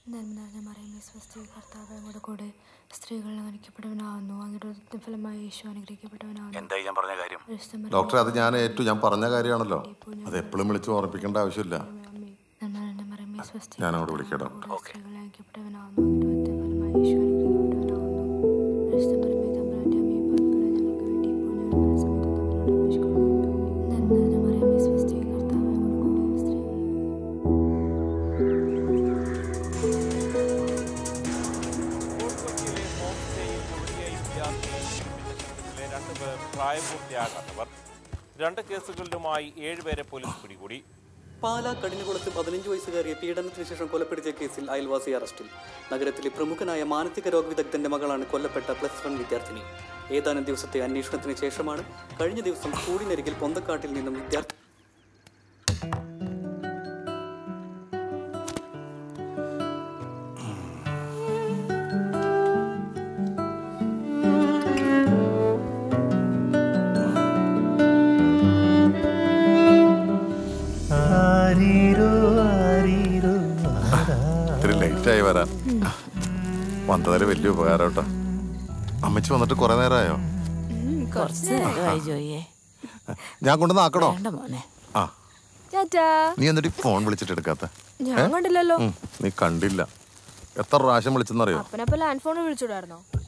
നന്മ നിറഞ്ഞ മറിയമേ സ്വസ്തി കർത്താവ് അങ്ങോട്ട് കൂടെ സ്ത്രീകൾ അനുഗ്രഹിക്കപ്പെട്ടവനാവുന്നു അങ്ങയുടെ ഉദരത്തിൻ ഫലമായി യേശു അനുഗ്രഹിക്കപ്പെട്ടവനാവുന്നു എന്തായി ഞാൻ പറഞ്ഞ കാര്യം ഡോക്ടറെ അത് ഞാൻ ഏറ്റു ഞാൻ പറഞ്ഞ കാര്യമാണല്ലോ അത് എപ്പോഴും വിളിച്ച് ഓർമ്മിപ്പിക്കേണ്ട ആവശ്യമില്ല നന്മ നിറഞ്ഞ മറിയമേ സ്വസ്തി ഞാൻ അങ്ങോട്ട് വിളിക്കാം ഡോക്ടർ സ്ത്രീകൾ അനുഗ്രഹിക്കപ്പെട്ടവനാവുന്നു അങ്ങയുടെ ഉദരത്തിൻ ഫലമായി യേശു അനുഗ്രഹിക്കപ്പെട്ടവനാവുന്നു പരിശുദ്ധ മറിയമേ തമ്പുരാന്റെ അമ്മേ പാപികളായ ഞങ്ങൾക്ക് വേണ്ടി ഇപ്പോൾ ഞങ്ങളുടെ സമയത്ത് തമ്പുരാനോട് അപേക്ഷിക്കുന്നു നന്മ നിറഞ്ഞ മറിയമേ സ്വസ്തി കർത്താവ് അങ്ങോട്ട് കൂടെ സ്ത്രീകൾ കൊച്ചിയിലെ ഹോം സ്റ്റേയിൽ യുവതിയായി വിദ്യാർത്ഥിയെ പീഡിപ്പിച്ച സംഭവത്തിലെ രണ്ട് പേർ പ്രായപൂർത്തിയാകാത്തവർ രണ്ട് കേസുകളിലുമായി ഏഴുപേരെ പോലീസ് പിടികൂടി പാലാ കടിഞ്ഞുകുളത്ത് പതിനഞ്ച് വയസ്സുകാരിയെ പീഡനത്തിന് ശേഷം കൊലപ്പെടുത്തിയ കേസിൽ അയൽവാസി അറസ്റ്റിൽ നഗരത്തിലെ പ്രമുഖനായ മാനസിക രോഗ വിദഗ്ധന്റെ മകളാണ് കൊല്ലപ്പെട്ട പ്ലസ് വൺ വിദ്യാർത്ഥിനി ഏതാനും ദിവസത്തെ അന്വേഷണത്തിന് ശേഷമാണ് കഴിഞ്ഞ ദിവസം സ്കൂളിനരികിൽ പൊന്തക്കാട്ടിൽ നിന്നും വിദ്യാർത്ഥി ഇത്തിരി ലേറ്റായി വരാൻ വന്നതിൽ വലിയ ഉപകാരം കേട്ടോ അമ്മച്ചി വന്നിട്ട് കുറെ നേരമായോ കുറച്ച് നേരമായി ജോയിയെ ഞാൻ കൊണ്ടുവന്ന് ആക്കണോ വേണ്ട മോനെ ആ ടാറ്റാ നീ എന്നിട്ട് ഈ ഫോൺ വിളിച്ചിട്ട് എടുക്കാത്ത ഞാൻ കണ്ടില്ലല്ലോ ഉം, നീ കണ്ടില്ല എത്ര പ്രാവശ്യം വിളിച്ചെന്നറിയോ അപ്പനപ്പോ ലാൻഡ് ഫോൺ വിളിച്ചൂടായിരുന്നോ